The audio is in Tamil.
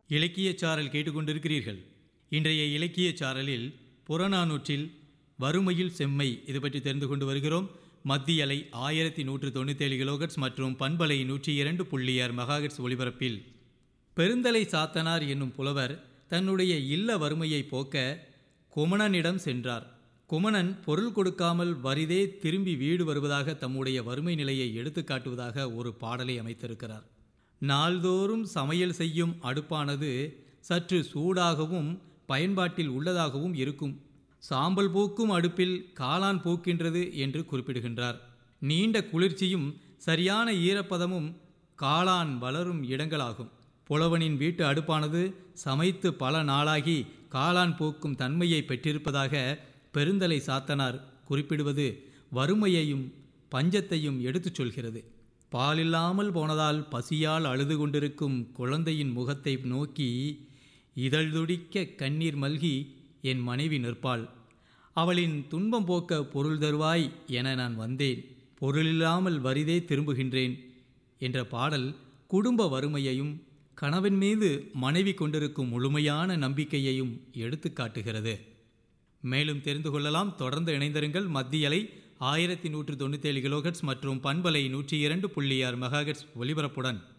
இலக்கியச் சாரல் கேட்டுக்கொண்டிருக்கிறீர்கள் இன்றைய இலக்கியச் சாரலில் புறநானூற்றில் வறுமையில் செம்மை இது பற்றி தெரிந்து கொண்டு வருகிறோம் மத்திய அலை ஆயிரத்தி நூற்று தொண்ணூத்தேழு கிலோகட்ஸ் மற்றும் பண்பலை நூற்றி இரண்டு புள்ளி ஆறு மெகாஹெட்ஸ் ஒலிபரப்பில் பெருந்தலை சாத்தனார் என்னும் புலவர் தன்னுடைய இல்ல வறுமையை போக்க குமணனிடம் சென்றார் குமணன் பொருள் கொடுக்காமல் வரிதே திரும்பி வீடு வருவதாக தம்முடைய வறுமை நிலையை எடுத்துக் காட்டுவதாக ஒரு பாடலை அமைத்திருக்கிறார் நாள்தோறும் சமையல் செய்யும் அடுப்பானது சற்று சூடாகவும் பயன்பாட்டில் உள்ளதாகவும் இருக்கும் சாம்பல் பூக்கும் அடுப்பில் காளான் பூக்கின்றது என்று குறிப்பிடுகின்றார் நீண்ட குளிர்ச்சியும் சரியான ஈரப்பதமும் காளான் வளரும் இடங்களாகும் புலவனின் வீட்டு அடுப்பானது சமைத்து பல நாளாகி காளான் பூக்கும் தன்மையை பெற்றிருப்பதாக பெருந்தலை சாத்தனார் குறிப்பிடுவது வறுமையையும் பஞ்சத்தையும் எடுத்துச் சொல்கிறது பாலில்லாமல் போனதால் பசியால் அழுது கொண்டிருக்கும் குழந்தையின் முகத்தை நோக்கி இதழ் துடிக்க கண்ணீர் மல்கி என் மனைவி நிற்பாள் அவளின் துன்பம் போக்க பொருள் தருவாய் என நான் வந்தேன் பொருளில்லாமல் வரிதே திரும்புகின்றேன் என்ற பாடல் குடும்ப வறுமையையும் கணவன் மீது மனைவி கொண்டிருக்கும் முழுமையான நம்பிக்கையையும் எடுத்து காட்டுகிறது மேலும் தெரிந்து கொள்ளலாம் தொடர்ந்து இணைந்திருங்கள் மத்தியலை ஆயிரத்தி நூற்று தொண்ணூத்தேழு கிலோஹெட்ஸ் மற்றும் பண்பலை நூற்றி இரண்டு புள்ளி ஆறு மெகாஹெட்ஸ் ஒலிபரப்புடன்